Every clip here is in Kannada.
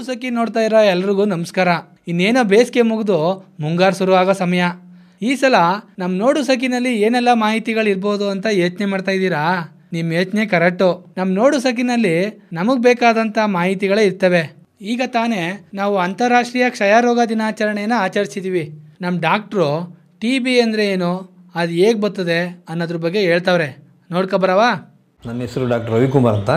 ನೋಡು ಸಖಿ ನೋಡ್ತಾ ಇರೋ ಎಲ್ರಿಗೂ ನಮಸ್ಕಾರ ಇನ್ನೇನೋ ಬೇಸಿಗೆ ಮುಗಿದು ಮುಂಗಾರು ಶುರು ಆಗೋ ಸಮಯ ಈ ಸಲ ನಮ್ಮ ನೋಡು ಸಖಿನಲ್ಲಿ ಏನೆಲ್ಲ ಮಾಹಿತಿಗಳು ಇರ್ಬೋದು ಅಂತ ಯೋಚನೆ ಮಾಡ್ತಾ ಇದ್ದೀರಾ ನಿಮ್ಮ ಯೋಚನೆ ಕರೆಕ್ಟು ನಮ್ಮ ನೋಡು ಸಖಿನಲ್ಲಿ ನಮಗೆ ಬೇಕಾದಂಥ ಮಾಹಿತಿಗಳೇ ಇರ್ತವೆ ಈಗ ತಾನೇ ನಾವು ಅಂತಾರಾಷ್ಟ್ರೀಯ ಕ್ಷಯರೋಗ ದಿನಾಚರಣೆಯನ್ನು ಆಚರಿಸಿದ್ದೀವಿ ನಮ್ಮ ಡಾಕ್ಟ್ರು ಟಿ ಬಿ ಅಂದರೆ ಏನು ಅದು ಹೇಗೆ ಬರ್ತದೆ ಅನ್ನೋದ್ರ ಬಗ್ಗೆ ಹೇಳ್ತಾವ್ರೆ ನೋಡ್ಕೊಬರವಾ ನನ್ನ ಹೆಸರು ಡಾಕ್ಟರ್ ರವಿಕುಮಾರ್ ಅಂತ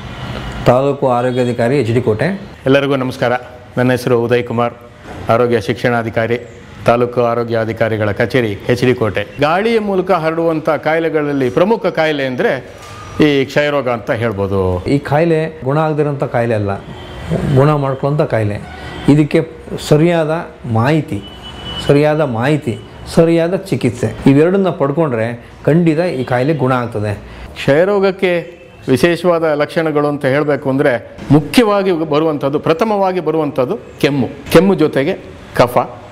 ತಾಲೂಕು ಆರೋಗ್ಯಾಧಿಕಾರಿ ಎಚ್ ಡಿ ಕೋಟೆ ಎಲ್ಲರಿಗೂ ನಮಸ್ಕಾರ ನನ್ನ ಹೆಸರು ಉದಯ್ ಕುಮಾರ್ ಆರೋಗ್ಯ ಶಿಕ್ಷಣಾಧಿಕಾರಿ ತಾಲೂಕು ಆರೋಗ್ಯಾಧಿಕಾರಿಗಳ ಕಚೇರಿ ಎಚ್ ಡಿ ಕೋಟೆ ಗಾಳಿಯ ಮೂಲಕ ಹರಡುವಂಥ ಕಾಯಿಲೆಗಳಲ್ಲಿ ಪ್ರಮುಖ ಕಾಯಿಲೆ ಅಂದರೆ ಈ ಕ್ಷಯರೋಗ ಅಂತ ಹೇಳ್ಬೋದು ಈ ಕಾಯಿಲೆ ಗುಣ ಆಗದಿರೋಂಥ ಕಾಯಿಲೆ ಅಲ್ಲ ಗುಣ ಮಾಡ್ಕೊಳ್ಳೋಂಥ ಕಾಯಿಲೆ ಇದಕ್ಕೆ ಸರಿಯಾದ ಮಾಹಿತಿ ಸರಿಯಾದ ಮಾಹಿತಿ ಸರಿಯಾದ ಚಿಕಿತ್ಸೆ ಇವೆರಡನ್ನ ಪಡ್ಕೊಂಡ್ರೆ ಖಂಡಿತ ಈ ಕಾಯಿಲೆ ಗುಣ ಆಗ್ತದೆ ಕ್ಷಯರೋಗಕ್ಕೆ ವಿಶೇಷವಾದ ಲಕ್ಷಣಗಳು ಅಂತ ಹೇಳಬೇಕು ಅಂದರೆ ಮುಖ್ಯವಾಗಿ ಬರುವಂಥದ್ದು ಪ್ರಥಮವಾಗಿ ಬರುವಂಥದ್ದು ಕೆಮ್ಮು ಕೆಮ್ಮು ಜೊತೆಗೆ ಕಫ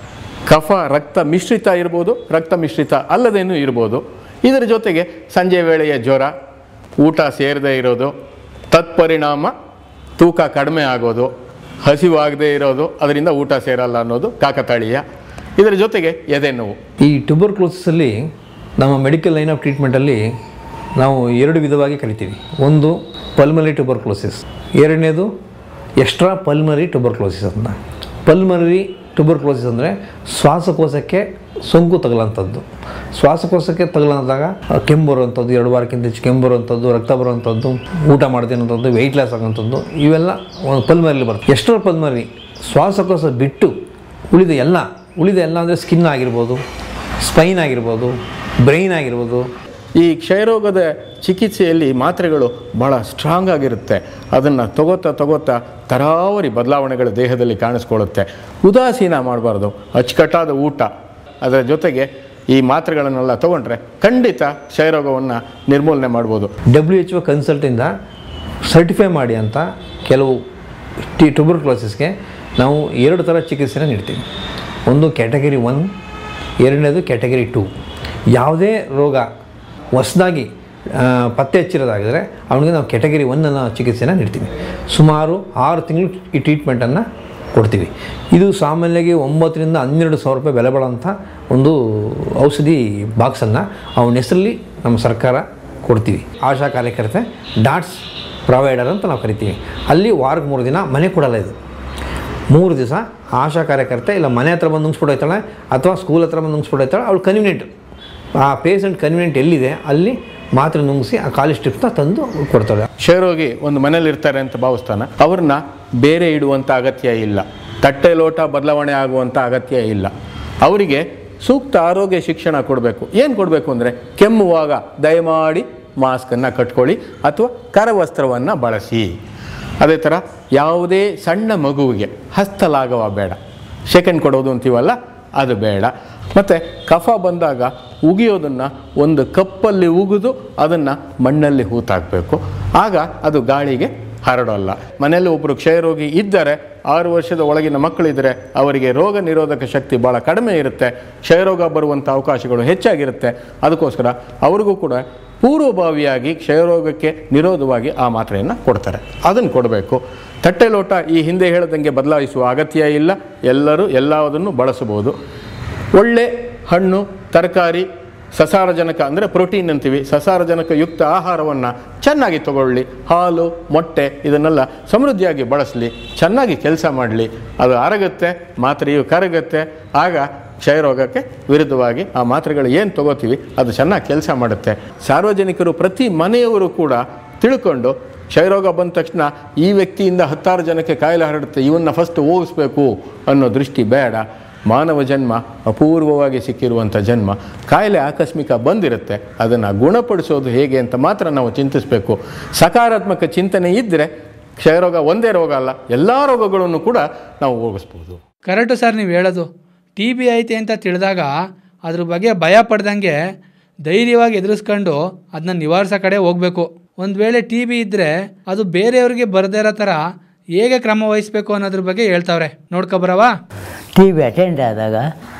ಕಫ ರಕ್ತ ಮಿಶ್ರಿತ ಇರ್ಬೋದು ರಕ್ತ ಮಿಶ್ರಿತ ಅಲ್ಲದೇನೂ ಇರ್ಬೋದು ಇದರ ಜೊತೆಗೆ ಸಂಜೆ ವೇಳೆಯ ಜ್ವರ ಊಟ ಸೇರದೇ ಇರೋದು ತತ್ಪರಿಣಾಮ ತೂಕ ಕಡಿಮೆ ಆಗೋದು ಹಸಿವಾಗದೇ ಇರೋದು ಅದರಿಂದ ಊಟ ಸೇರಲ್ಲ ಅನ್ನೋದು ಕಾಕತಾಳೀಯ ಇದರ ಜೊತೆಗೆ ಎದೆ ನೋವು ಈ ಟ್ಯೂಬರ್ಕ್ಲೋಸಿಸಲ್ಲಿ ನಮ್ಮ ಮೆಡಿಕಲ್ ಲೈನ್ ಆಫ್ ಟ್ರೀಟ್ಮೆಂಟಲ್ಲಿ ನಾವು ಎರಡು ವಿಧವಾಗಿ ಕರಿತೀವಿ ಒಂದು ಪಲ್ಮರಿ ಟ್ಯೂಬರ್ಕ್ಲೋಸಿಸ್ ಎರಡನೇದು ಎಕ್ಸ್ಟ್ರಾ ಪಲ್ಮರಿ ಟ್ಯೂಬರ್ಕ್ಲೋಸಿಸ್ ಅಂತ ಪಲ್ಮರಿ ಟ್ಯೂಬರ್ಕ್ಲೋಸಿಸ್ ಅಂದರೆ ಶ್ವಾಸಕೋಶಕ್ಕೆ ಸೋಂಕು ತಗಲಂಥದ್ದು ಶ್ವಾಸಕೋಶಕ್ಕೆ ತಗಲಂದಾಗ ಕೆಮ್ಮು ಬರುವಂಥದ್ದು ಎರಡು ವಾರಕ್ಕಿಂತ ಹೆಚ್ಚು ಕೆಮ್ಮು ಬರುವಂಥದ್ದು ರಕ್ತ ಬರುವಂಥದ್ದು ಊಟ ಮಾಡ್ತಿರೋಂಥದ್ದು ವೆಯ್ಟ್ ಲಾಸ್ ಆಗೋಂಥದ್ದು ಇವೆಲ್ಲ ಒಂದು ಪಲ್ಮರಿಲಿ ಬರ್ತದೆ ಎಷ್ಟರ ಪಲ್ಮರಿ ಶ್ವಾಸಕೋಶ ಬಿಟ್ಟು ಉಳಿದ ಎಲ್ಲ ಉಳಿದ ಎಲ್ಲ ಅಂದರೆ ಸ್ಕಿನ್ ಆಗಿರ್ಬೋದು ಸ್ಪೈನ್ ಆಗಿರ್ಬೋದು ಬ್ರೈನ್ ಆಗಿರ್ಬೋದು ಈ ಕ್ಷಯರೋಗದ ಚಿಕಿತ್ಸೆಯಲ್ಲಿ ಮಾತ್ರೆಗಳು ಭಾಳ ಸ್ಟ್ರಾಂಗ್ ಆಗಿರುತ್ತೆ ಅದನ್ನು ತಗೋತಾ ತಗೋತಾ ತರಾವರಿ ಬದಲಾವಣೆಗಳು ದೇಹದಲ್ಲಿ ಕಾಣಿಸ್ಕೊಳ್ಳುತ್ತೆ ಉದಾಸೀನ ಮಾಡಬಾರ್ದು ಅಚ್ಚುಕಟ್ಟಾದ ಊಟ ಅದರ ಜೊತೆಗೆ ಈ ಮಾತ್ರೆಗಳನ್ನೆಲ್ಲ ತಗೊಂಡ್ರೆ ಖಂಡಿತ ಕ್ಷಯರೋಗವನ್ನು ನಿರ್ಮೂಲನೆ ಮಾಡ್ಬೋದು ಡಬ್ಲ್ಯೂ ಎಚ್ ಒ ಕನ್ಸಲ್ಟಿಂದ ಸರ್ಟಿಫೈ ಮಾಡಿ ಅಂತ ಕೆಲವು ಟಿ ಟ್ಯೂಬರ್ಕ್ಲೋಸಿಸ್ಗೆ ನಾವು ಎರಡು ಥರ ಚಿಕಿತ್ಸೆನ ನೀಡ್ತೀವಿ ಒಂದು ಕ್ಯಾಟಗರಿ ಒನ್ ಎರಡನೇದು ಕ್ಯಾಟಗರಿ ಟೂ ಯಾವುದೇ ರೋಗ ಹೊಸದಾಗಿ ಪತ್ತೆ ಹಚ್ಚಿರೋದಾಗಿದ್ರೆ ಅವನಿಗೆ ನಾವು ಕ್ಯಾಟಗರಿ ಒನ್ನನ್ನು ಚಿಕಿತ್ಸೆನ ನೀಡ್ತೀವಿ ಸುಮಾರು ಆರು ತಿಂಗಳು ಈ ಟ್ರೀಟ್ಮೆಂಟನ್ನು ಕೊಡ್ತೀವಿ ಇದು ಸಾಮಾನ್ಯವಾಗಿ ಒಂಬತ್ತರಿಂದ ಹನ್ನೆರಡು ಸಾವಿರ ರೂಪಾಯಿ ಬೆಲೆ ಬಾಳೋಂಥ ಒಂದು ಔಷಧಿ ಬಾಕ್ಸನ್ನು ಅವನ ಹೆಸರಲ್ಲಿ ನಮ್ಮ ಸರ್ಕಾರ ಕೊಡ್ತೀವಿ ಆಶಾ ಕಾರ್ಯಕರ್ತೆ ಡಾಟ್ಸ್ ಪ್ರೊವೈಡರ್ ಅಂತ ನಾವು ಕರಿತೀವಿ ಅಲ್ಲಿ ವಾರಕ್ಕೆ ಮೂರು ದಿನ ಮನೆ ಕೊಡಲ್ಲ ಇದು ಮೂರು ದಿವಸ ಆಶಾ ಕಾರ್ಯಕರ್ತೆ ಇಲ್ಲ ಮನೆ ಹತ್ರ ಬಂದು ನುಂಗ್ಸ್ಬಿಟ್ಟೋಯ್ತಾಳೆ ಅಥವಾ ಸ್ಕೂಲ್ ಹತ್ರ ಬಂದು ನುಂಗ್ಸ್ಬಿಟ್ಟೋಯ್ತಾಳೆ ಅವಳು ಕನ್ವಿನಿಯೆಂಟ್ ಆ ಪೇಷಂಟ್ ಕನ್ವಿನಿಯೆಂಟ್ ಎಲ್ಲಿದೆ ಅಲ್ಲಿ ಮಾತ್ರೆ ನುಂಗಿಸಿ ಆ ಖಾಲಿ ಸ್ಟ್ರಿಪ್ನ ತಂದು ಕೊಡ್ತಾಳೆ ಕ್ಷಯರೋಗಿ ಒಂದು ಮನೇಲಿ ಇರ್ತಾರೆ ಅಂತ ಭಾವಿಸ್ತಾನೆ ಅವ್ರನ್ನ ಬೇರೆ ಇಡುವಂಥ ಅಗತ್ಯ ಇಲ್ಲ ತಟ್ಟೆ ಲೋಟ ಬದಲಾವಣೆ ಆಗುವಂಥ ಅಗತ್ಯ ಇಲ್ಲ ಅವರಿಗೆ ಸೂಕ್ತ ಆರೋಗ್ಯ ಶಿಕ್ಷಣ ಕೊಡಬೇಕು ಏನು ಕೊಡಬೇಕು ಅಂದರೆ ಕೆಮ್ಮುವಾಗ ದಯಮಾಡಿ ಮಾಸ್ಕನ್ನು ಕಟ್ಕೊಳ್ಳಿ ಅಥವಾ ಕರವಸ್ತ್ರವನ್ನು ಬಳಸಿ ಅದೇ ಥರ ಯಾವುದೇ ಸಣ್ಣ ಮಗುವಿಗೆ ಹಸ್ತಲಾಗವ ಬೇಡ ಸೆಕೆಂಡ್ ಕೊಡೋದು ಅಂತೀವಲ್ಲ ಅದು ಬೇಡ ಮತ್ತು ಕಫ ಬಂದಾಗ ಉಗಿಯೋದನ್ನು ಒಂದು ಕಪ್ಪಲ್ಲಿ ಉಗಿದು ಅದನ್ನು ಮಣ್ಣಲ್ಲಿ ಹೂತಾಕಬೇಕು ಆಗ ಅದು ಗಾಳಿಗೆ ಹರಡೋಲ್ಲ ಮನೆಯಲ್ಲಿ ಒಬ್ಬರು ಕ್ಷಯರೋಗಿ ಇದ್ದರೆ ಆರು ವರ್ಷದ ಒಳಗಿನ ಮಕ್ಕಳಿದ್ದರೆ ಅವರಿಗೆ ರೋಗ ನಿರೋಧಕ ಶಕ್ತಿ ಭಾಳ ಕಡಿಮೆ ಇರುತ್ತೆ ಕ್ಷಯರೋಗ ಬರುವಂಥ ಅವಕಾಶಗಳು ಹೆಚ್ಚಾಗಿರುತ್ತೆ ಅದಕ್ಕೋಸ್ಕರ ಅವ್ರಿಗೂ ಕೂಡ ಪೂರ್ವಭಾವಿಯಾಗಿ ಕ್ಷಯರೋಗಕ್ಕೆ ನಿರೋಧವಾಗಿ ಆ ಮಾತ್ರೆಯನ್ನು ಕೊಡ್ತಾರೆ ಅದನ್ನು ಕೊಡಬೇಕು ತಟ್ಟೆ ಲೋಟ ಈ ಹಿಂದೆ ಹೇಳದಂಗೆ ಬದಲಾಯಿಸುವ ಅಗತ್ಯ ಇಲ್ಲ ಎಲ್ಲರೂ ಎಲ್ಲದನ್ನು ಬಳಸಬಹುದು ಒಳ್ಳೆ ಹಣ್ಣು ತರಕಾರಿ ಸಸಾರಜನಕ ಅಂದರೆ ಪ್ರೋಟೀನ್ ಅಂತೀವಿ ಸಸಾರಜನಕ ಯುಕ್ತ ಆಹಾರವನ್ನು ಚೆನ್ನಾಗಿ ತಗೊಳ್ಳಿ ಹಾಲು ಮೊಟ್ಟೆ ಇದನ್ನೆಲ್ಲ ಸಮೃದ್ಧಿಯಾಗಿ ಬಳಸಲಿ ಚೆನ್ನಾಗಿ ಕೆಲಸ ಮಾಡಲಿ ಅದು ಅರಗುತ್ತೆ ಮಾತ್ರೆಯು ಕರಗುತ್ತೆ ಆಗ ಕ್ಷಯರೋಗಕ್ಕೆ ವಿರುದ್ಧವಾಗಿ ಆ ಮಾತ್ರೆಗಳು ಏನು ತಗೋತೀವಿ ಅದು ಚೆನ್ನಾಗಿ ಕೆಲಸ ಮಾಡುತ್ತೆ ಸಾರ್ವಜನಿಕರು ಪ್ರತಿ ಮನೆಯವರು ಕೂಡ ತಿಳ್ಕೊಂಡು ಕ್ಷಯರೋಗ ಬಂದ ತಕ್ಷಣ ಈ ವ್ಯಕ್ತಿಯಿಂದ ಹತ್ತಾರು ಜನಕ್ಕೆ ಕಾಯಿಲೆ ಹರಡುತ್ತೆ ಇವನ್ನ ಫಸ್ಟ್ ಹೋಗಿಸ್ಬೇಕು ಅನ್ನೋ ದೃಷ್ಟಿ ಬೇಡ ಮಾನವ ಜನ್ಮ ಅಪೂರ್ವವಾಗಿ ಸಿಕ್ಕಿರುವಂಥ ಜನ್ಮ ಕಾಯಿಲೆ ಆಕಸ್ಮಿಕ ಬಂದಿರುತ್ತೆ ಅದನ್ನು ಗುಣಪಡಿಸೋದು ಹೇಗೆ ಅಂತ ಮಾತ್ರ ನಾವು ಚಿಂತಿಸಬೇಕು ಸಕಾರಾತ್ಮಕ ಚಿಂತನೆ ಇದ್ದರೆ ಕ್ಷಯರೋಗ ಒಂದೇ ರೋಗ ಅಲ್ಲ ಎಲ್ಲ ರೋಗಗಳನ್ನು ಕೂಡ ನಾವು ಹೋಗಿಸ್ಬೋದು ಕರೆಕ್ಟು ಸರ್ ನೀವು ಹೇಳೋದು ಟಿ ಬಿ ಐತೆ ಅಂತ ತಿಳಿದಾಗ ಅದ್ರ ಬಗ್ಗೆ ಭಯ ಪಡ್ದಂಗೆ ಧೈರ್ಯವಾಗಿ ಎದುರಿಸ್ಕೊಂಡು ಅದನ್ನ ನಿವಾರಿಸೋ ಕಡೆ ಹೋಗಬೇಕು ಒಂದು ವೇಳೆ ಟಿ ಬಿ ಇದ್ದರೆ ಅದು ಬೇರೆಯವ್ರಿಗೆ ಬರದೇ ಇರೋ ಥರ ಹೇಗೆ ಕ್ರಮ ವಹಿಸಬೇಕು ಅನ್ನೋದ್ರ ಬಗ್ಗೆ ಹೇಳ್ತಾವ್ರೆ ನೋಡ್ಕೊಬರವಾ ಟಿ ವಿ ಅಟೆಂಡ್ ಆದಾಗ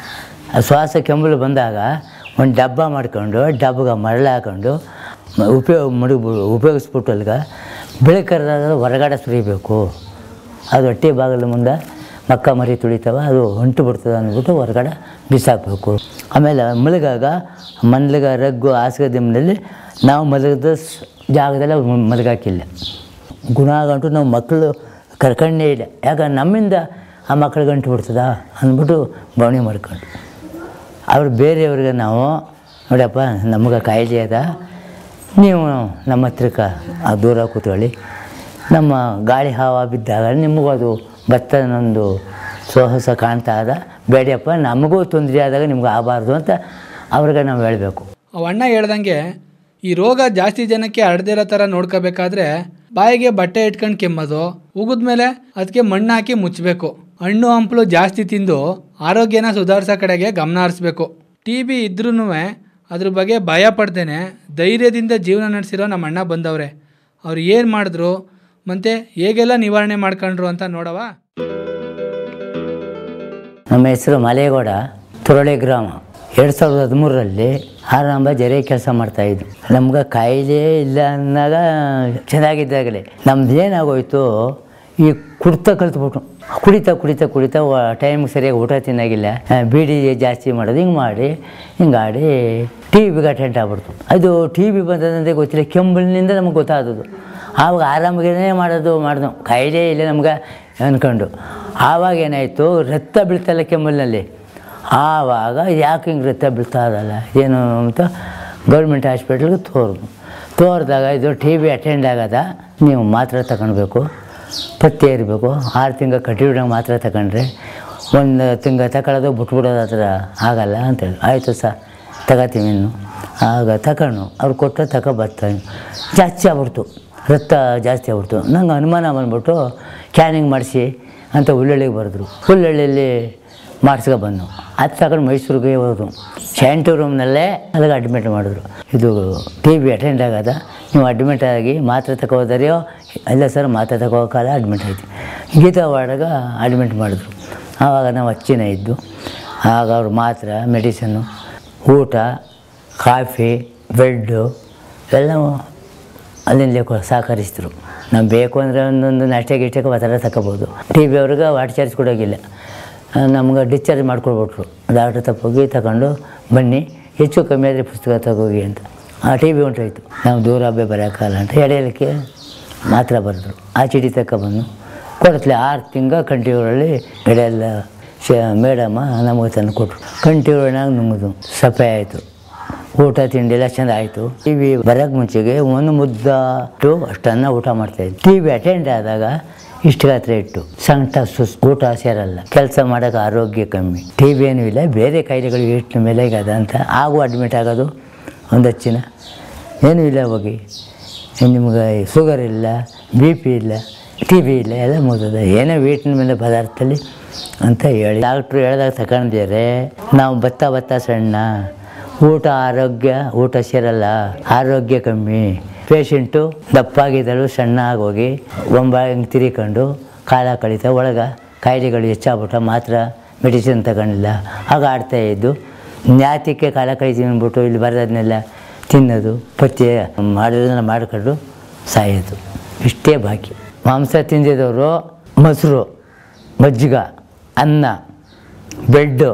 ಆ ಶ್ವಾಸ ಕೆಮ್ಮಲು ಬಂದಾಗ ಒಂದು ಡಬ್ಬ ಮಾಡ್ಕೊಂಡು ಡಬ್ಬಗೆ ಮರಳು ಹಾಕೊಂಡು ಉಪಯೋಗ ಮಡಗ್ಬಿ ಉಪಯೋಗಿಸ್ಬಿಟ್ಟು ಅಲ್ಗ ಬೆಳಕರಿದಾಗ ಹೊರಗಡೆ ಸುರಿಬೇಕು ಅದು ಹೊಟ್ಟೆ ಬಾಗಿಲು ಮುಂದೆ ಮಕ್ಕ ಮರಿ ತುಳಿತಾವ ಅದು ಹೊಂಟು ಬಿಡ್ತದೆ ಅಂದ್ಬಿಟ್ಟು ಹೊರಗಡೆ ಬಿಸಾಕಬೇಕು ಆಮೇಲೆ ಮಲಗಾಗ ಮನ್ಲಗ ರಗ್ಗು ಹಾಸಿಗೆ ದಿಮ್ನಲ್ಲಿ ನಾವು ಮಲಗದ ಸ್- ಜಾಗದಲ್ಲಿ ಅವ್ರು ಮಲಗಾಕಿಲ್ಲ ಗುಣ ಆಗಂಟು ನಾವು ಮಕ್ಕಳು ಕರ್ಕೊಂಡೇ ಇಲ್ಲ ಯಾಕೆ ನಮ್ಮಿಂದ ಆ ಮಕ್ಳಿಗೆ ಗಂಟು ಬಿಡ್ತದ ಅಂದ್ಬಿಟ್ಟು ಬವಣೆ ಮಾಡ್ಕೊಂಡು ಅವ್ರು ಬೇರೆಯವ್ರಿಗೆ ನಾವು ನೋಡಪ್ಪ ನಮಗೆ ಕಾಯಿಲೆ ಅದ ನೀವು ನಮ್ಮ ಹತ್ರಕ್ಕೆ ಆ ದೂರ ಕೂತ್ಕೊಳ್ಳಿ ನಮ್ಮ ಗಾಳಿ ಹಾವ ಬಿದ್ದಾಗ ನಿಮಗೂ ಅದು ಭತ್ತನೊಂದು ಸೋಹಸ ಕಾಣ್ತಾ ಅದ ಬೇಡಪ್ಪ ನಮಗೂ ತೊಂದರೆ ಆದಾಗ ನಿಮ್ಗೆ ಆಗಬಾರ್ದು ಅಂತ ಅವ್ರಿಗೆ ನಾವು ಹೇಳಬೇಕು ಅವ ಅಣ್ಣ ಹೇಳ್ದಂಗೆ ಈ ರೋಗ ಜಾಸ್ತಿ ಜನಕ್ಕೆ ಹರಡ್ದಿರೋ ಥರ ನೋಡ್ಕೋಬೇಕಾದ್ರೆ ಬಾಯಿಗೆ ಬಟ್ಟೆ ಇಟ್ಕೊಂಡು ಕೆಮ್ಮೋದು ಉಗಿದ್ಮೇಲೆ ಅದಕ್ಕೆ ಮಣ್ಣು ಹಾಕಿ ಮುಚ್ಚಬೇಕು ಹಣ್ಣು ಹಂಪಲು ಜಾಸ್ತಿ ತಿಂದು ಆರೋಗ್ಯನ ಸುಧಾರಿಸೋ ಕಡೆಗೆ ಗಮನ ಹರಿಸ್ಬೇಕು ಟಿ ಬಿ ಇದ್ರೂ ಅದ್ರ ಬಗ್ಗೆ ಭಯ ಪಡ್ದೇನೆ ಧೈರ್ಯದಿಂದ ಜೀವನ ನಡೆಸಿರೋ ನಮ್ಮ ಅಣ್ಣ ಬಂದವ್ರೆ ಅವ್ರು ಏನು ಮಾಡಿದ್ರು ಮತ್ತು ಹೇಗೆಲ್ಲ ನಿವಾರಣೆ ಮಾಡ್ಕೊಂಡ್ರು ಅಂತ ನೋಡವ ನಮ್ಮ ಹೆಸರು ಮಲೇಗೌಡ ತುರಳಿ ಗ್ರಾಮ ಎರಡು ಸಾವಿರದ ಹದಿಮೂರರಲ್ಲಿ ಆರಂಭ ಜರೆ ಕೆಲಸ ಮಾಡ್ತಾಯಿದ್ವಿ ನಮ್ಗೆ ಕಾಯಿಲೆ ಇಲ್ಲ ಅಂದಾಗ ಚೆನ್ನಾಗಿದ್ದಾಗಲೇ ನಮ್ದು ಏನಾಗೋಯ್ತು ಈ ಕುಡ್ತಾ ಕಲ್ತ್ಬಿಟ್ಟು ಕುಡಿತಾ ಕುಡಿತಾ ಕುಡಿತಾ ಟೈಮ್ಗೆ ಸರಿಯಾಗಿ ಊಟ ತಿನ್ನಾಗಿಲ್ಲ ಆ, ಬೀಡಿ ಜಾಸ್ತಿ ಮಾಡೋದು ಹಿಂಗೆ ಮಾಡಿ ಹಿಂಗಾಡಿ ಟಿ ವಿಗೆ ಅಟೆಂಟ್ ಆಗ್ಬಿಡ್ತು ಅದು ಟಿ ವಿ ಬಂದದಂತೆ ಗೊತ್ತಿಲ್ಲ ಕೆಂಬಲಿನಿಂದ ನಮಗೆ ಗೊತ್ತಾದದು ಆವಾಗ ಆರಾಮಾಗೇ ಮಾಡೋದು ಮಾಡಿದ್ವು ಕಾಯಿಲೆ ಇಲ್ಲ ನಮ್ಗೆ ಅಂದ್ಕೊಂಡು ಆವಾಗ ಏನಾಯಿತು ರಕ್ತ ಬೀಳ್ತಲ್ಲ ಕೆಮ್ಮಲಿನಲ್ಲಿ ಆವಾಗ ಯಾಕೆ ಹಿಂಗೆ ರಕ್ತ ಬೀಳ್ತಾ ಇದಲ್ಲ ಏನು ಅಂತ ಗೌರ್ಮೆಂಟ್ ಹಾಸ್ಪಿಟ್ಲಿಗೆ ತೋರಿದ್ವು ತೋರಿದಾಗ ಇದು ಟಿ ಬಿ ಅಟೆಂಡ್ ಆಗದ ನೀವು ಮಾತ್ರೆ ತಗೊಳ್ಬೇಕು ಪತ್ತೆ ಇರಬೇಕು ಆರು ತಿಂಗಳು ಕಟ್ಟಿಬಿಡೋ ಮಾತ್ರೆ ತಗೊಂಡ್ರೆ ಒಂದು ತಿಂಗಳು ತಗೊಳ್ಳೋದು ಬಿಟ್ಬಿಡೋದು ಆ ಥರ ಆಗಲ್ಲ ಅಂತೇಳಿ ಆಯಿತು ಸರ್ ತಗೋತೀವಿ ಇನ್ನು ಆಗ ತಗೊಂಡು ಅವ್ರು ಕೊಟ್ಟು ತಗೋ ಬರ್ತಾನೆ ಜಾಸ್ತಿ ಆಗ್ಬಿಡ್ತು ರಕ್ತ ಜಾಸ್ತಿ ಆಗ್ಬಿಡ್ತು ನಂಗೆ ಅನುಮಾನ ಬಂದ್ಬಿಟ್ಟು ಕ್ಯಾನಿಂಗ್ ಮಾಡಿಸಿ ಅಂತ ಹುಲ್ಲಳ್ಳಿಗೆ ಬರೆದ್ರು ಹುಲ್ಲಳ್ಳಿಯಲ್ಲಿ ಮಾಡಿಸ್ಕೊ ಬಂದು ಅದು ತಗೊಂಡು ಮೈಸೂರಿಗೆ ಹೋದ್ರು ಸೆಂಟು ರೂಮ್ನಲ್ಲೇ ಅಲ್ಲಿಗೆ ಅಡ್ಮಿಟ್ ಮಾಡಿದ್ರು ಇದು ಟಿ ಬಿ ಅಟೆಂಡ್ ಆಗದ ನೀವು ಅಡ್ಮಿಟ್ ಆಗಿ ಮಾತ್ರೆ ತಗೋದರಿಯೋ ಇಲ್ಲ ಸರ್ ಮಾತ್ರೆ ತಗೋಕಾಲ ಅಡ್ಮಿಟ್ ಆಯ್ತು ಗೀತಾ ವಾರ್ಡಾಗ ಅಡ್ಮಿಟ್ ಮಾಡಿದ್ರು ಆವಾಗ ನಾವು ಹಚ್ಚಿನ ಇದ್ದು ಆಗ ಅವ್ರು ಮಾತ್ರೆ ಮೆಡಿಸನ್ನು ಊಟ ಕಾಫಿ ಬೆಡ್ಡು ಎಲ್ಲವೂ ಅಲ್ಲಿಂದಲೇ ಕೊ ಸಹಕರಿಸಿದ್ರು ನಾವು ಬೇಕು ಅಂದರೆ ಒಂದೊಂದು ನಾಷ್ಟಕ್ಕೆ ಗಿಷ್ಟಕ್ಕೆ ಒತ್ತಡ ತಗೋಬೋದು ಟಿ ಬಿ ಅವ್ರಿಗೆ ವಾಟರ್ ಚಾರ್ಜ್ ಕೊಡೋಗಿಲ್ಲ ನಮ್ಗೆ ಡಿಸ್ಚಾರ್ಜ್ ಮಾಡ್ಕೊಡ್ಬಿಟ್ರು ಡಾಕ್ಟ್ರ್ ತಪ್ಪೋಗಿ ತಗೊಂಡು ಬನ್ನಿ ಹೆಚ್ಚು ಕಮ್ಮಿ ಆದರೆ ಪುಸ್ತಕ ತಗೋಗಿ ಅಂತ ಆ ಟಿ ಬಿ ಹೊಂಟೋಯ್ತು ನಾವು ದೂರ ಹಬ್ಬೆ ಬರೋಕ್ಕಲ್ಲ ಅಂತ ಎಡೆಯಲಿಕ್ಕೆ ಮಾತ್ರ ಬರೆದ್ರು ಆ ಚೀಟಿ ತಗೊಬಂದು ಕೊಡತ್ಲೆ ಆರು ತಿಂಗ ಕಂಟಿಯೂರಲ್ಲಿ ಎಡೆಯೆಲ್ಲ ಶ ಮೇಡಮ್ಮ ನಮಗೆ ತಂದು ಕೊಟ್ಟರು ಕಂಟಿಯೂರಿನಾಗ ನುಂಗಿದು ಸಫೆ ಆಯಿತು ಊಟ ತಿಂಡಿ ಎಲ್ಲ ಚೆಂದ ಆಯಿತು ಟಿ ವಿ ಬರೋಕ್ಕೆ ಮುಂಚೆಗೆ ಒಂದು ಮುದ್ದಾಟು ಅಷ್ಟನ್ನ ಊಟ ಮಾಡ್ತಾಯಿದ್ವಿ ಟಿ ವಿ ಅಟೆಂಡ್ ಆದಾಗ ಇಷ್ಟು ಗಾತ್ರ ಇಟ್ಟು ಸಂಕಟ ಸುಸ್ ಊಟ ಸೇರಲ್ಲ ಕೆಲಸ ಮಾಡೋಕೆ ಆರೋಗ್ಯ ಕಮ್ಮಿ ಟಿ ವಿ ಏನೂ ಇಲ್ಲ ಬೇರೆ ಕಾಯಿಲೆಗಳು ಎಷ್ಟು ಮೇಲೆಗದ ಅಂತ ಆಗು ಅಡ್ಮಿಟ್ ಆಗೋದು ಒಂದು ಹಚ್ಚಿನ ಏನೂ ಇಲ್ಲ ಹೋಗಿ ನಿಮ್ಗೆ ಶುಗರ್ ಇಲ್ಲ ಬಿ ಪಿ ಇಲ್ಲ ಟಿ ಬಿ ಇಲ್ಲ ಎಲ್ಲ ಮುಗಿದ ಏನೋ ವೀಟಿನ ಮೇಲೆ ಪದಾರ್ಥದಲ್ಲಿ ಅಂತ ಹೇಳಿ ಡಾಕ್ಟ್ರು ಹೇಳ್ದಾಗ ತಗೊಂಡಿದ್ದಾರೆ ನಾವು ಭತ್ತ ಭತ್ತ ಸಣ್ಣ ಊಟ ಆರೋಗ್ಯ ಊಟ ಸೇರಲ್ಲ ಆರೋಗ್ಯ ಕಮ್ಮಿ ಪೇಷಂಟು ದಪ್ಪಾಗಿದ್ದಳು ಸಣ್ಣ ಆಗೋಗಿ ಒಂಬ ಹಿಂಗೆ ತಿರ್ಕೊಂಡು ಕಾಲ ಕಳೀತಾ ಒಳಗೆ ಕಾಯಿಲೆಗಳು ಹೆಚ್ಚಾಗ್ಬಿಟ್ಟ ಮಾತ್ರ ಮೆಡಿಸಿನ್ ತಗೊಂಡಿಲ್ಲ ಆಗ ಆಡ್ತಾ ಇದ್ದು ಜ್ಞಾತಿಗೆ ಕಾಲ ಕಳಿತೀವಿ ಅಂದ್ಬಿಟ್ಟು ಇಲ್ಲಿ ಬರೋದನ್ನೆಲ್ಲ ತಿನ್ನೋದು ಪಥ್ಯ ಮಾಡೋದನ್ನ ಮಾಡ್ಕೊಂಡು ಸಾಯೋದು ಇಷ್ಟೇ ಬಾಕಿ ಮಾಂಸ ತಿಂದಿದವರು ಮೊಸರು ಮಜ್ಜಿಗೆ ಅನ್ನ ಬೆಡ್ಡು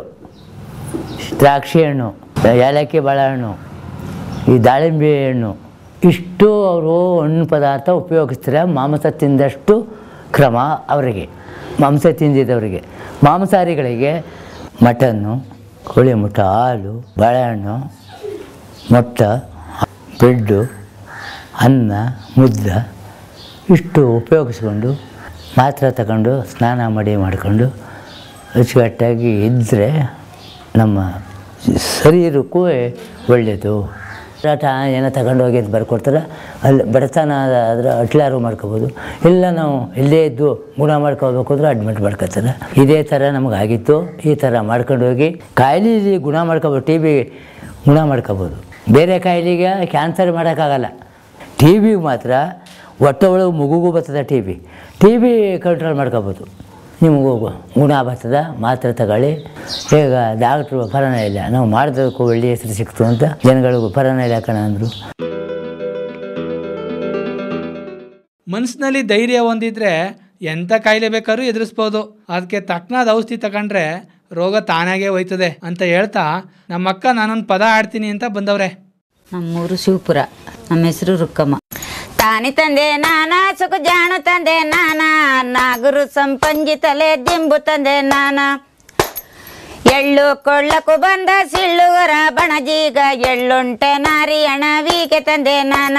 ದ್ರಾಕ್ಷಿ ಹಣ್ಣು ಏಲಕ್ಕಿ ಬಾಳೆಹಣ್ಣು ಈ ದಾಳಿಂಬೆ ಹಣ್ಣು ಇಷ್ಟು ಅವರು ಹಣ್ಣು ಪದಾರ್ಥ ಉಪಯೋಗಿಸ್ತಾರೆ ಮಾಂಸ ತಿಂದಷ್ಟು ಕ್ರಮ ಅವರಿಗೆ ಮಾಂಸ ತಿಂದಿದ್ದವರಿಗೆ ಮಾಂಸಾಹಾರಿಗಳಿಗೆ ಮಟನ್ನು ಕೋಳಿ ಮುಟ್ಟ ಹಾಲು ಬಾಳೆಹಣ್ಣು ಮೊಟ್ಟ ಬ್ರೆಡ್ಡು ಅನ್ನ ಮುದ್ದ ಇಷ್ಟು ಉಪಯೋಗಿಸ್ಕೊಂಡು ಮಾತ್ರ ತಗೊಂಡು ಸ್ನಾನ ಮಾಡಿ ಮಾಡಿಕೊಂಡು ಅಚ್ಚುಕಟ್ಟಾಗಿ ಇದ್ದರೆ ನಮ್ಮ ಶರೀರಕ್ಕೂ ಒಳ್ಳೆಯದು ಆಟ ಏನೋ ತಗೊಂಡು ಹೋಗಿ ಅಂತ ಬರ್ಕೊಡ್ತಾರೆ ಅಲ್ಲಿ ಬಡತನ ಆದರೆ ಅಟ್ಲಾರು ಮಾಡ್ಕೋಬೋದು ಇಲ್ಲ ನಾವು ಇಲ್ಲೇ ಇದ್ದು ಗುಣ ಮಾಡ್ಕೋಬೇಕು ಅಂದ್ರೆ ಅಡ್ಮಿಟ್ ಮಾಡ್ಕೋತಾರೆ ಇದೇ ಥರ ನಮ್ಗೆ ಆಗಿತ್ತು ಈ ಥರ ಮಾಡ್ಕೊಂಡು ಹೋಗಿ ಕಾಯಿಲೆ ಗುಣ ಮಾಡ್ಕೋಬೋದು ಟಿ ಬಿ ಗುಣ ಮಾಡ್ಕೋಬೋದು ಬೇರೆ ಕಾಯಿಲೆಗೆ ಕ್ಯಾನ್ಸರ್ ಮಾಡೋಕ್ಕಾಗಲ್ಲ ಟಿ ಬಿಗೆ ಮಾತ್ರ ಹೊಟ್ಟೆ ಒಳಗೆ ಮಗುಗೂ ಬರ್ತದೆ T B T B control ಮಾಡ್ಕೋಬೋದು ನಿಮಗೂ ಗುಣ ಬರ್ತದ ಮಾತ್ರೆ ತಗೊಳ್ಳಿ ಈಗ ಡಾಕ್ಟ್ರು ಪರನ ಇಲ್ಲ ನಾವು ಮಾಡಿದಕ್ಕೂ ಒಳ್ಳೆ ಹೆಸರು ಸಿಕ್ತು ಅಂತ ಜನಗಳಿಗೂ ಪರನ ಇಲ್ಲ ಕಣ ಅಂದರು ಮನಸ್ಸಿನಲ್ಲಿ ಧೈರ್ಯ ಹೊಂದಿದ್ರೆ ಎಂಥ ಕಾಯಿಲೆ ಬೇಕಾದ್ರೂ ಎದುರಿಸ್ಬೋದು ಅದಕ್ಕೆ ತಕ್ಕನಾದ ಔಷಧಿ ತಗೊಂಡ್ರೆ ರೋಗ ತಾನಾಗೆ ಹೋಯ್ತದೆ ಅಂತ ಹೇಳ್ತಾ ನಮ್ಮಕ್ಕ ನಾನೊಂದು ಪದ ಆಡ್ತೀನಿ ಅಂತ ಬಂದವ್ರೆ ನಮ್ಮೂರು ಶಿವಪುರ ನಮ್ಮ ಹೆಸರು ರುಕ್ಕಮ್ಮ ತಾನಿ ತಂದೆ ನಾನ ಸುಖ ಜಾಣ ತಂದೆ ನಾನ ನಾಗರು ಸಂಪಂಜಿ ತಲೆ ದಿಂಬು ತಂದೆ ನಾನ ಎಳ್ಳು ಕೊಳ್ಳಕು ಬಂದ ಸಿಳ್ಳುಗರ ಬಣಜೀಗ ಎಳ್ಳುಂಟೆ ನಾರಿ ಅಣವಿಗೆ ತಂದೆ ನಾನ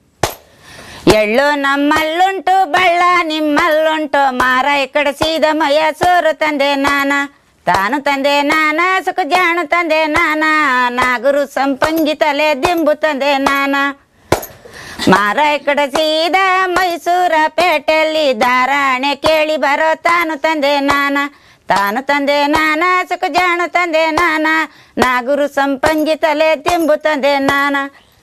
ಎಳ್ಳು ನಮ್ಮಲ್ಲುಂಟು ಬಳ್ಳ ನಿಮ್ಮಲ್ಲುಂಟು ಮಾರ ಕಡೆ ಸೀದ ಮಯ ಸೋರು ತಂದೆ ನಾನ ತಾನು ತಂದೆ ನಾನ ಸುಖ ಜಾಣು ತಂದೆ ನಾನ ನಾಗರು ಸಂಪಂಗಿ ತಲೆ ದಿಂಬು ತಂದೆ ನಾನ ಮಾರ ಕಡೆ ಸೀದ ಮೈಸೂರ ಪೇಟೆಯಲ್ಲಿ ಧಾರಾಣೆ ಕೇಳಿ ಬರೋ ತಾನು ತಂದೆ ನಾನ ತಾನು ತಂದೆ ನಾನ ಸುಖ ಜಾಣು ತಂದೆ ನಾನ ನಾಗರು ಸಂಪಂಗಿ ತಲೆ ದಿಂಬು ತಂದೆ ನಾನ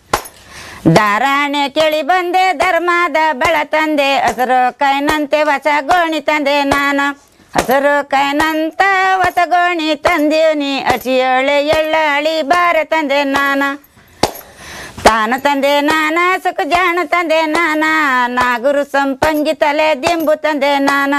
ಧಾರಾಣೆ ಕೇಳಿ ಬಂದೆ ಧರ್ಮದ ಬೆಳ ತಂದೆ ಹಸರು ಕೈನಂತೆ ಹೊಸ ಗೋಣಿ ತಂದೆ ನಾನು ಹಸರು ಕೈನಂತ ಹೊಸ ಗೋಣಿ ತಂದೀನಿ ಹಸಿಯೊಳೆ ಎಳ್ಳಾಳಿ ಬಾರೆ ತಂದೆ ನಾನ ತಾನ ತಂದೆ ನಾನ ಸುಖ ಜಾಣ ತಂದೆ ನಾನ ನಾಗುರು ಸಂಪಂಗಿ ತಲೆ ದಿಂಬು ತಂದೆ ನಾನ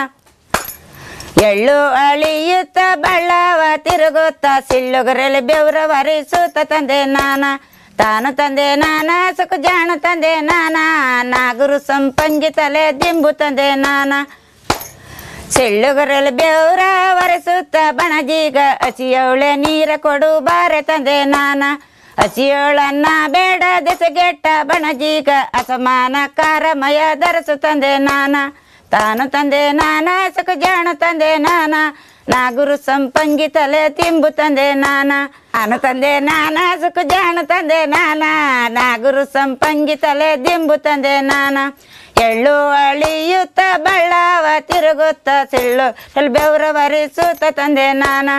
ಎಳ್ಳು ಅಳಿಯುತ್ತ ಬಳ್ಳವ ತಿರುಗುತ್ತ ಸಿಳ್ಳುಗರಲ್ಲಿ ಬೆವರ ವರಿಸುತ್ತ ತಂದೆ ನಾನ ತಾನು ತಂದೆ ನಾನ ಸುಖ ಜಾಣ ತಂದೆ ನಾನ ನಾಗುರು ಸಂಪಂಗಿ ತಲೆ ದಿಂಬು ತಂದೆ ನಾನ ಸಿಳ್ಳುಗರಲ್ಲಿ ಬೆವರ ವರೆಸುತ್ತ ಬಣಜೀಗ ಹಸಿಯವಳೆ ನೀರ ಕೊಡು ಬಾರೆ ತಂದೆ ನಾನ ಹಸಿಯೋಳನ್ನ ಬೇಡ ದೆಸಗೆಟ್ಟ ಬಣಜೀಗ ಅಸಮಾನ ಕಾರಮಯ ಧರಿಸು ತಂದೆ ನಾನ ತಾನು ತಂದೆ ನಾನ ಸುಖ ಜಾಣ ತಂದೆ ನಾನ ನಾಗುರು ಸಂಪಂಗಿ ತಲೆ ತಿಂಬು ತಂದೆ ನಾನ ನಾನು ತಂದೆ ನಾನ ಸುಖ ಜಾಣ ತಂದೆ ನಾನ ನಾಗುರು ಸಂಪಂಗಿ ತಲೆ ದಿಂಬು ತಂದೆ ನಾನ ಎಳ್ಳು ಅಳಿಯುತ್ತ ಬಳ್ಳವ ತಿರುಗುತ್ತ ಸಿಳ್ಳು ಬೆವರ ವರಿಸುತ್ತ ತಂದೆ ನಾನ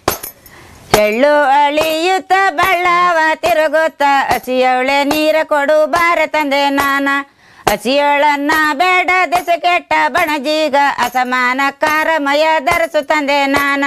ಎಳ್ಳು ಅಳಿಯುತ್ತ ಬಳ್ಳವ ತಿರುಗುತ್ತ ಹಸಿಯವಳೆ ನೀರ ಕೊಡು ಬಾರೆ ತಂದೆ ನಾನ ಹಸಿಯೋಳನ್ನ ಬೇಡ ದೆಸ ಕೆಟ್ಟ ಬಣಜೀಗ ಅಸಮಾನ ಕಾರಮಯ ಧರಿಸು ತಂದೆ ನಾನ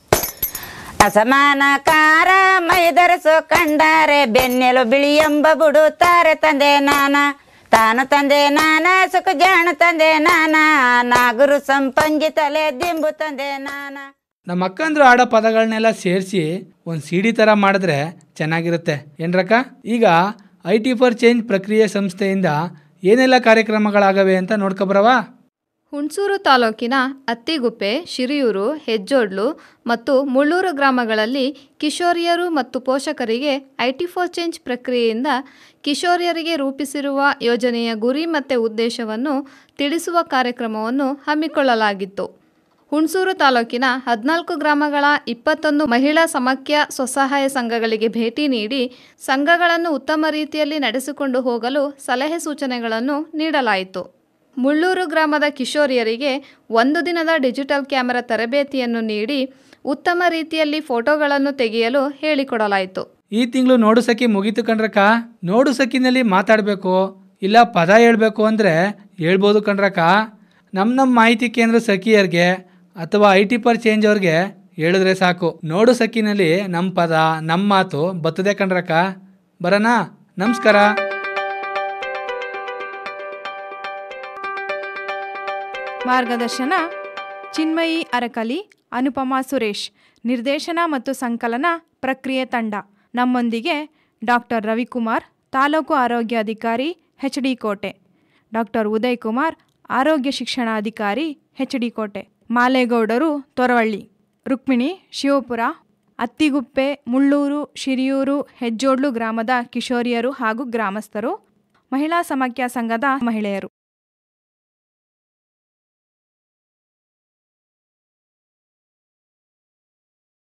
ಅಸಮಾನ ಕಾರ ಮೈ ಧರಿಸು ಕಂಡಾರೆ ಬೆನ್ನೆಲು ಬಿಳಿ ಎಂಬ ಬಿಡುತ್ತಾರೆ ತಂದೆ ನಾನ ತಾನು ತಂದೆ ನಾನ ಸುಖ ಜಾಣ ತಂದೆ ನಾನ ನಾಗುರು ಸಂಪಂಗಿ ತಲೆ ದಿಂಬು ತಂದೆ ನಾನ ನಮ್ಮ ಅಕ್ಕಂದ್ರು ಆಡೋ ಪದಗಳನ್ನೆಲ್ಲ ಸೇರಿಸಿ ಒಂದು ಸಿ ಡಿ ಥರ ಮಾಡಿದ್ರೆ ಚೆನ್ನಾಗಿರುತ್ತೆ ಏನ್ರಕ್ಕ ಈಗ ಐ ಟಿ ಫಾರ್ ಚೇಂಜ್ ಪ್ರಕ್ರಿಯೆ ಸಂಸ್ಥೆಯಿಂದ ಏನೆಲ್ಲ ಕಾರ್ಯಕ್ರಮಗಳಾಗವೆ ಅಂತ ನೋಡ್ಕೊಬರವಾ ಹುಣಸೂರು ತಾಲೂಕಿನ ಅತ್ತಿಗುಪ್ಪೆ ಶಿರಿಯೂರು ಹೆಜ್ಜೋಡ್ಲು ಮತ್ತು ಮುಳ್ಳೂರು ಗ್ರಾಮಗಳಲ್ಲಿ ಕಿಶೋರಿಯರು ಮತ್ತು ಪೋಷಕರಿಗೆ ಐಟಿ ಫಾರ್ ಚೇಂಜ್ ಪ್ರಕ್ರಿಯೆಯಿಂದ ಕಿಶೋರಿಯರಿಗೆ ರೂಪಿಸಿರುವ ಯೋಜನೆಯ ಗುರಿ ಮತ್ತು ಉದ್ದೇಶವನ್ನು ತಿಳಿಸುವ ಕಾರ್ಯಕ್ರಮವನ್ನು ಹಮ್ಮಿಕೊಳ್ಳಲಾಗಿತ್ತು ಹುಣಸೂರು ತಾಲೂಕಿನ ಹದಿನಾಲ್ಕು ಗ್ರಾಮಗಳ ಇಪ್ಪತ್ತೊಂದು ಮಹಿಳಾ ಸಮಾಖ್ಯ ಸ್ವಸಹಾಯ ಸಂಘಗಳಿಗೆ ಭೇಟಿ ನೀಡಿ ಸಂಘಗಳನ್ನು ಉತ್ತಮ ರೀತಿಯಲ್ಲಿ ನಡೆಸಿಕೊಂಡು ಹೋಗಲು ಸಲಹೆ ಸೂಚನೆಗಳನ್ನು ನೀಡಲಾಯಿತು ಮುಳ್ಳೂರು ಗ್ರಾಮದ ಕಿಶೋರಿಯರಿಗೆ ಒಂದು ದಿನದ ಡಿಜಿಟಲ್ ಕ್ಯಾಮೆರಾ ತರಬೇತಿಯನ್ನು ನೀಡಿ ಉತ್ತಮ ರೀತಿಯಲ್ಲಿ ಫೋಟೋಗಳನ್ನು ತೆಗೆಯಲು ಹೇಳಿಕೊಡಲಾಯಿತು ಈ ತಿಂಗಳು ನೋಡು ಸಖಿ ಮುಗೀತು ಕಣ್ರಕ್ಕ ನೋಡು ಸಖಿನಲ್ಲಿ ಮಾತಾಡಬೇಕು ಇಲ್ಲ ಪದ ಹೇಳ್ಬೇಕು ಅಂದರೆ ಹೇಳ್ಬೋದು ಕಣ್ರಕ್ಕ ನಮ್ಮ ನಮ್ಮ ಮಾಹಿತಿ ಕೇಂದ್ರ ಸಖಿಯರ್ಗೆ ಅಥವಾ ಐ ಟಿ ಪರ್ ಚೇಂಜ್ ಅವ್ರಿಗೆ ಹೇಳಿದ್ರೆ ಸಾಕು ನೋಡು ಸಖಿನಲ್ಲಿ ನಮ್ಮ ಪದ ನಮ್ಮ ಮಾತು ಬತ್ತದೆ ಕಣ್ರಕ್ಕ ಬರೋಣ ನಮಸ್ಕಾರ ಮಾರ್ಗದರ್ಶನ ಚಿನ್ಮಯಿ ಅರಕಲಿ ಅನುಪಮಾ ಸುರೇಶ್ ನಿರ್ದೇಶನ ಮತ್ತು ಸಂಕಲನ ಪ್ರಕ್ರಿಯೆ ತಂಡ ನಮ್ಮೊಂದಿಗೆ ಡಾಕ್ಟರ್ ರವಿಕುಮಾರ್ ತಾಲೂಕು ಆರೋಗ್ಯಾಧಿಕಾರಿ ಎಚ್ ಡಿ ಕೋಟೆ ಡಾಕ್ಟರ್ ಉದಯ್ ಕುಮಾರ್ ಆರೋಗ್ಯ ಶಿಕ್ಷಣಾಧಿಕಾರಿ ಎಚ್ ಡಿ ಕೋಟೆ ಮಾಲೇಗೌಡರು ತೊರವಳ್ಳಿ ರುಕ್ಮಿಣಿ ಶಿವಪುರ ಅತ್ತಿಗುಪ್ಪೆ ಮುಳ್ಳೂರು ಶಿರಿಯೂರು ಹೆಜ್ಜೋಡ್ಲು ಗ್ರಾಮದ ಕಿಶೋರಿಯರು ಹಾಗೂ ಗ್ರಾಮಸ್ಥರು ಮಹಿಳಾ ಸಮಾಖ್ಯ ಸಂಘದ ಮಹಿಳೆಯರು